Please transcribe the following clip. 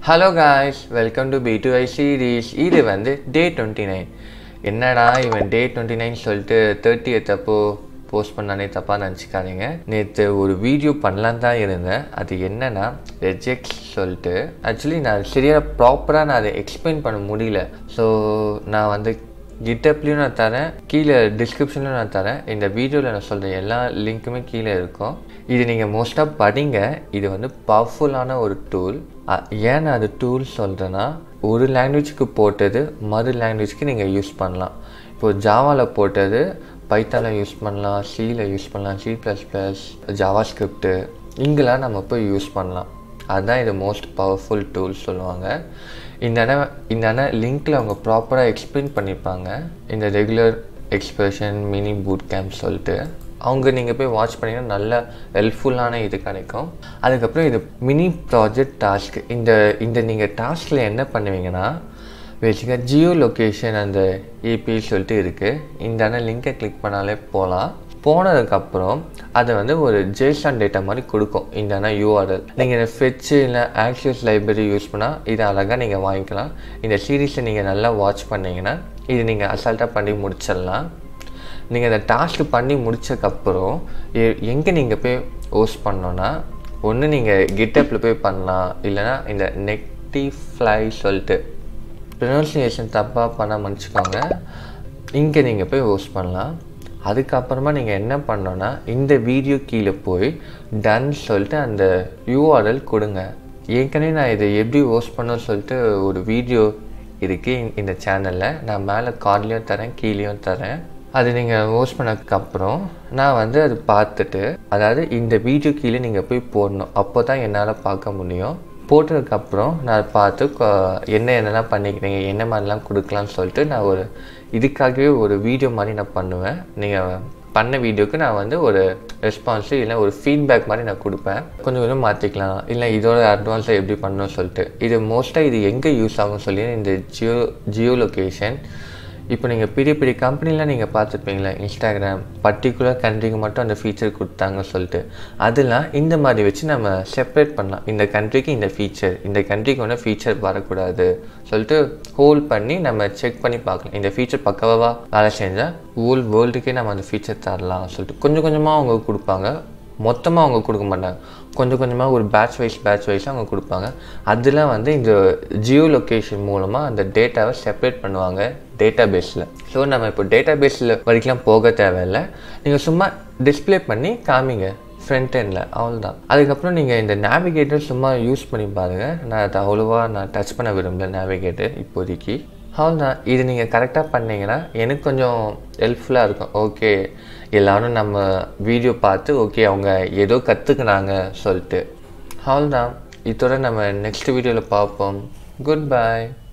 hello guys welcome to B to I series இது வந்து day twenty nine என்னடா இவன் டே டுவெண்ட்டி நைன் சொல்லிட்டு தேர்ட்டி அப்போ போஸ்ட் பண்ணானே தப்பாக நினச்சிக்காதீங்க நேற்று ஒரு வீடியோ பண்ணலான் தான் இருந்தேன் அது என்னன்னா ரெஜெக்ட் சொல்லிட்டு ஆக்சுவலி நான் சரியாக ப்ராப்பராக நான் அதை எக்ஸ்பிளைன் பண்ண முடியல ஸோ நான் வந்து கிட்டப்லேயும் நான் தரேன் கீழே டிஸ்கிரிப்ஷன்லையும் நான் தரேன் இந்த வீடியோவில் நான் சொல்கிற எல்லா லிங்க்குமே கீழே இருக்கும் இது நீங்கள் மோஸ்ட்டாக படிங்க இது வந்து பவர்ஃபுல்லான ஒரு டூல் ஏன் நான் அது டூல் சொல்கிறேன்னா ஒரு லாங்குவேஜுக்கு போட்டது மறு லாங்குவேஜ்க்கு நீங்கள் யூஸ் பண்ணலாம் இப்போது ஜாவாவில் போட்டது பைத்தானில் யூஸ் பண்ணலாம் சியில் யூஸ் பண்ணலாம் C plus plus JavaScript இங்கெல்லாம் நம்ம போய் யூஸ் பண்ணலாம் அதுதான் இது மோஸ்ட் பவர்ஃபுல் டூல் சொல்லுவாங்க இந்த இடம் இந்த இடம் லிங்க்கில் அவங்க ப்ராப்பராக எக்ஸ்பிளைன் பண்ணியிருப்பாங்க இந்த regular expression mini boot camp சொல்லிட்டு அவங்க நீங்கள் போய் வாட்ச் பண்ணிங்கன்னா நல்ல ஹெல்ப்ஃபுல்லான இது கிடைக்கும் அதுக்கப்புறம் இது மினி ப்ராஜெக்ட் டாஸ்க் இந்த இந்த நீங்கள் டாஸ்கில் என்ன பண்ணுவீங்கன்னா பேசிக்காக ஜியோ லொக்கேஷன் அந்த ஏபி சொல்லிட்டு இருக்குது இந்த இடம் லிங்கை கிளிக் பண்ணாலே போகலாம் போனதுக்கப்புறம் அதை வந்து ஒரு ஜேசான் டேட்டா மாதிரி கொடுக்கும் இந்த யூஆர்எல் நீங்கள் இந்த ஃபெட்சு இல்லை ஆக்சியஸ் லைப்ரரி யூஸ் பண்ணால் இதை அழகாக நீங்கள் வாங்கிக்கலாம் இந்த சீரீஸை நீங்கள் நல்லா வாட்ச் பண்ணிங்கன்னா இது நீங்கள் அசால்ட்டாக பண்ணி முடிச்சிடலாம் நீங்கள் இந்த டாஸ்க் பண்ணி முடிச்சதுக்கப்புறம் எங்கே நீங்கள் போய் ஹோஸ்ட் பண்ணோன்னா ஒன்று நீங்கள் கிட்டப்பில் போய் பண்ணலாம் இல்லைனா இந்த நெக்டி ஃப்ளை சொல்லிட்டு ப்ரொனவுன்சியேஷன் தப்பாக பண்ண மன்னிச்சுக்கோங்க இங்கே நீங்கள் போய் ஹோஸ்ட் பண்ணலாம் அதுக்கப்புறமா நீங்கள் என்ன பண்ணோன்னா இந்த வீடியோ கீழே போய் டன் சொல்லிட்டு அந்த யூஆர்எல் கொடுங்க ஏற்கனவே நான் இதை எப்படி ஹோஸ்ட் பண்ணணும்னு சொல்லிட்டு ஒரு வீடியோ இருக்குது இந்த சேனலில் நான் மேலே கார்ட்லேயும் தரேன் கீழேயும் தரேன் அது நீங்கள் ஹோஸ்ட் பண்ணதுக்கப்புறம் நான் வந்து அது பார்த்துட்டு அதாவது இந்த வீடியோ கீழே நீங்கள் போய் போடணும் அப்போ தான் என்னால் பார்க்க முடியும் போட்டதுக்கப்புறம் நான் பார்த்து என்ன என்னெல்லாம் பண்ணிக்கிறீங்க என்ன மாதிரிலாம் கொடுக்கலான்னு சொல்லிட்டு நான் ஒரு இதுக்காகவே ஒரு வீடியோ மாதிரி நான் பண்ணுவேன் நீங்கள் பண்ண வீடியோக்கு நான் வந்து ஒரு ரெஸ்பான்ஸு இல்லை ஒரு ஃபீட்பேக் மாதிரி நான் கொடுப்பேன் கொஞ்சம் கொஞ்சம் மாற்றிக்கலாம் இல்லை இதோட அட்வான்ஸாக எப்படி பண்ணணும்னு சொல்லிட்டு இது மோஸ்ட்டாக இது எங்கே யூஸ் ஆகும் சொல்லி இந்த ஜியோ ஜியோ லொக்கேஷன் இப்போ நீங்கள் பெரிய பெரிய கம்பெனிலாம் நீங்கள் பார்த்துருப்பீங்களா இன்ஸ்டாகிராம் பர்டிகுலர் கண்ட்ரிக்கு மட்டும் அந்த ஃபீச்சர் கொடுத்தாங்க சொல்லிட்டு அதெல்லாம் இந்த மாதிரி வச்சு நம்ம செப்பரேட் பண்ணலாம் இந்த கண்ட்ரிக்கு இந்த ஃபீச்சர் இந்த கண்ட்ரிக்கு ஒன்றும் ஃபீச்சர் வரக்கூடாது சொல்லிட்டு ஹோல் பண்ணி நம்ம செக் பண்ணி பார்க்கலாம் இந்த ஃபீச்சர் பக்கவாக வேலை செஞ்சால் ஹோல் வேர்ல்டுக்கே நம்ம அந்த ஃபீச்சர் தரலாம் சொல்லிட்டு கொஞ்சம் கொஞ்சமாக அவங்க கொடுப்பாங்க மொத்தமாக அவங்க கொடுக்க மாட்டாங்க கொஞ்சம் கொஞ்சமாக ஒரு பேட்ச் வைஸ் பேட்ச் வைஸாக அவங்க கொடுப்பாங்க அதில் வந்து இந்த ஜியோ லொக்கேஷன் மூலமாக அந்த டேட்டாவை செப்பரேட் பண்ணுவாங்க டேட்டா பேஸில் ஸோ நம்ம இப்போ டேட்டா பேஸில் வரைக்கும் போக தேவையில்லை நீங்கள் சும்மா டிஸ்பிளே பண்ணி காமிங்க ஃப்ரண்ட் எண்டில் அவ்வளோதான் அதுக்கப்புறம் நீங்கள் இந்த நேவிகேட்டர் சும்மா யூஸ் பண்ணி பாருங்கள் நான் அதை அவ்வளோவா நான் டச் பண்ண விரும்பல நேவிகேட்டர் இப்போதைக்கு அவ்வளோதான் இது நீங்கள் கரெக்டாக பண்ணிங்கன்னா எனக்கு கொஞ்சம் ஹெல்ப்ஃபுல்லாக இருக்கும் ஓகே எல்லோரும் நம்ம வீடியோ பார்த்து ஓகே அவங்க ஏதோ கற்றுக்குனாங்க சொல்லிட்டு அவ்வளோதான் இதோட நம்ம நெக்ஸ்ட் வீடியோவில் பார்ப்போம் குட் பை